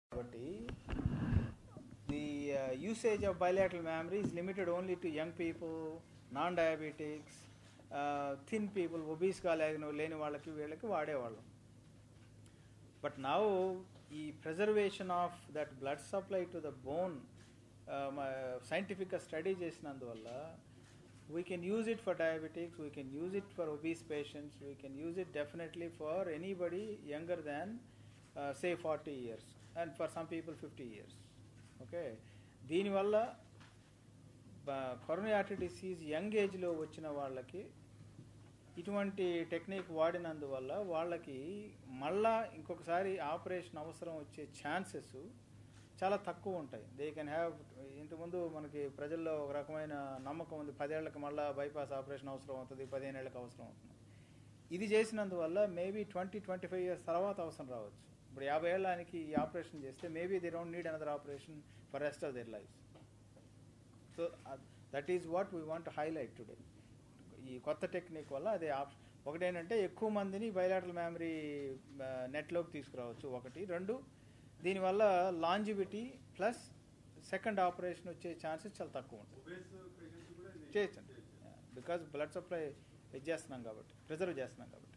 కాబట్టి the uh, usage of bilateral memory is limited only to young people, non-diabetics, uh, thin people, obese-గా లేని లేని వాళ్ళకి వీళ్ళకి వాడేవాళ్ళం బట్ నౌ ఈ preservation of that blood supply to the bone సైంటిఫిక్గా study చేసినందువల్ల we can use it for diabetics we can use it for obese patients we can use it definitely for anybody younger than say forty years and for some people fifty years okay దీనివల్ల coronary artery disease young ఏజ్లో వచ్చిన వాళ్ళకి ఇటువంటి technique వాడినందువల్ల వాళ్ళకి మళ్ళా ఇంకొకసారి operation అవసరం వచ్చే ఛాన్సెస్ చాలా తక్కువ ఉంటాయి దే కెన్ హ్యావ్ ఇంతకుముందు మనకి ప్రజల్లో ఒక రకమైన నమ్మకం ఉంది పదేళ్లకు మళ్ళీ బైపాస్ ఆపరేషన్ అవసరం అవుతుంది పదిహేను ఏళ్ళకి అవసరం అవుతుంది ఇది చేసినందువల్ల maybe twenty twenty five years తర్వాత అవసరం రావచ్చు ఇప్పుడు యాభై ఏళ్ళకి ఈ ఆపరేషన్ చేస్తే maybe they don't need another operation for rest of their life so that is what we want highlight today ఈ కొత్త టెక్నిక్ వల్ల అదే ఆప్షన్ ఒకటేంటంటే ఎక్కువ మందిని బయలాటల్ మెమరీ నెట్లోకి తీసుకురావచ్చు ఒకటి రెండు దీనివల్ల లాంజివిటీ ప్లస్ సెకండ్ ఆపరేషన్ వచ్చే ఛాన్సెస్ చాలా తక్కువ ఉంటాయి ఒబేస్ పేషెంట్స్ కూడా ఇది చేయొచ్చండి బికాజ్ బ్లడ్ సప్లై ఇది చేస్తున్నాం కాబట్టి ప్రిజర్వ్ చేస్తున్నాం కాబట్టి